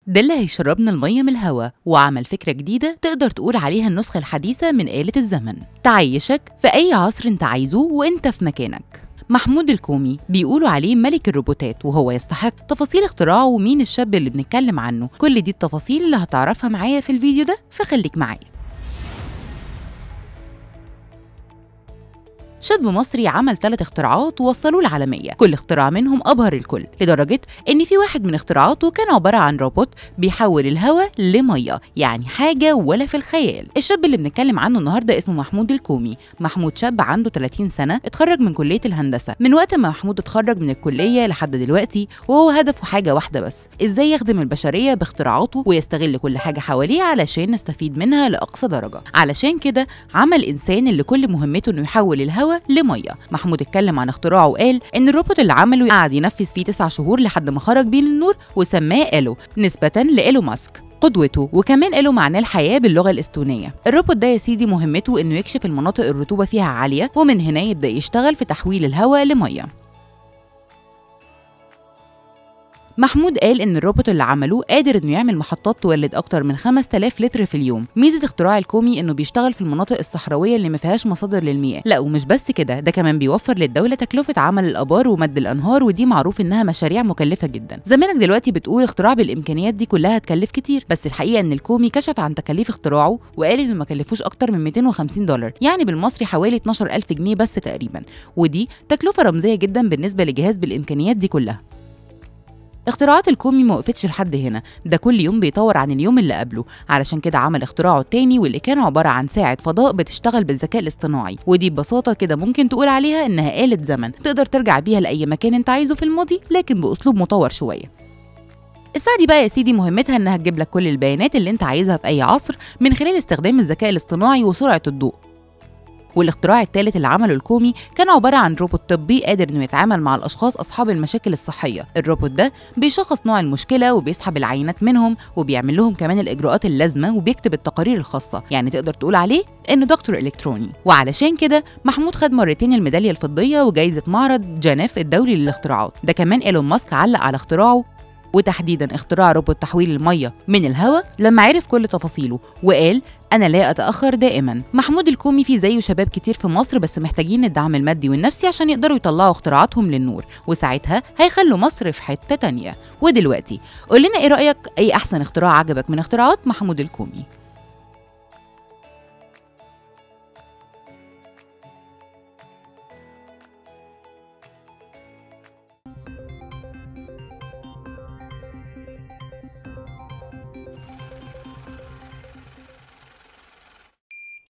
ده اللي هيشربنا المية من الهوا وعمل فكرة جديدة تقدر تقول عليها النسخة الحديثة من آلة الزمن تعيشك في أي عصر انت عايزه وانت في مكانك محمود الكومي بيقولوا عليه ملك الروبوتات وهو يستحق تفاصيل اختراعه ومين الشاب اللي بنتكلم عنه كل دي التفاصيل اللي هتعرفها معايا في الفيديو ده فخليك معايا شاب مصري عمل ثلاث اختراعات ووصلوه العالمية كل اختراع منهم أبهر الكل لدرجة إن في واحد من اختراعاته كان عبارة عن روبوت بيحول الهواء لمية يعني حاجة ولا في الخيال الشاب اللي بنتكلم عنه النهاردة اسمه محمود الكومي محمود شاب عنده 30 سنة اتخرج من كلية الهندسة من وقت ما محمود اتخرج من الكلية لحد دلوقتي وهو هدفه حاجة واحدة بس ازاي يخدم البشرية باختراعاته ويستغل كل حاجة حواليه علشان نستفيد منها لأقصى درجة علشان كده عمل إنسان اللي كل مهمته إنه يحول الهواء لميه محمود اتكلم عن اختراعه وقال ان الروبوت اللي عمله قعد ينفذ فيه تسع شهور لحد ما خرج بيه للنور وسماه ايلو نسبه لايلو ماسك قدوته وكمان له معناه الحياه باللغه الاستونيه الروبوت ده يا سيدي مهمته انه يكشف المناطق الرطوبه فيها عاليه ومن هنا يبدا يشتغل في تحويل الهواء لميه محمود قال ان الروبوت اللي عمله قادر انه يعمل محطات تولد اكتر من 5000 لتر في اليوم ميزه اختراع الكومي انه بيشتغل في المناطق الصحراويه اللي ما فيهاش مصادر للمياه لا ومش بس كده ده كمان بيوفر للدوله تكلفه عمل الابار ومد الانهار ودي معروف انها مشاريع مكلفه جدا زمانك دلوقتي بتقول اختراع بالامكانيات دي كلها هتكلف كتير بس الحقيقه ان الكومي كشف عن تكاليف اختراعه وقال انه ما كلفوش اكتر من 250 دولار يعني بالمصري حوالي 12000 جنيه بس تقريبا ودي تكلفه رمزيه جدا بالنسبه لجهاز بالامكانيات دي كلها اختراعات الكومي ما وقفتش لحد هنا ده كل يوم بيطور عن اليوم اللي قبله علشان كده عمل اختراعه التاني واللي كان عبارة عن ساعة فضاء بتشتغل بالذكاء الاصطناعي ودي ببساطة كده ممكن تقول عليها انها آلة زمن تقدر ترجع بيها لأي مكان انت عايزه في الماضي لكن بأسلوب مطور شوية الساعة دي بقى يا سيدي مهمتها انها تجيب لك كل البيانات اللي انت عايزها في اي عصر من خلال استخدام الذكاء الاصطناعي وسرعة الضوء والاختراع الثالث اللي عمله الكومي كان عبارة عن روبوت طبي قادر انه يتعامل مع الاشخاص اصحاب المشاكل الصحية الروبوت ده بيشخص نوع المشكلة وبيسحب العينات منهم وبيعمل لهم كمان الاجراءات اللازمة وبيكتب التقارير الخاصة يعني تقدر تقول عليه انه دكتور الكتروني وعلشان كده محمود خد مرتين الميدالية الفضية وجائزة معرض جانيف الدولي للاختراعات ده كمان ايلون ماسك علق على اختراعه وتحديدا اختراع روبوت تحويل الميه من الهواء لما عرف كل تفاصيله وقال انا لا اتاخر دائما محمود الكومي في زيه شباب كتير في مصر بس محتاجين الدعم المادي والنفسي عشان يقدروا يطلعوا اختراعاتهم للنور وساعتها هيخلوا مصر في حته تانية ودلوقتي قول لنا ايه رايك ايه احسن اختراع عجبك من اختراعات محمود الكومي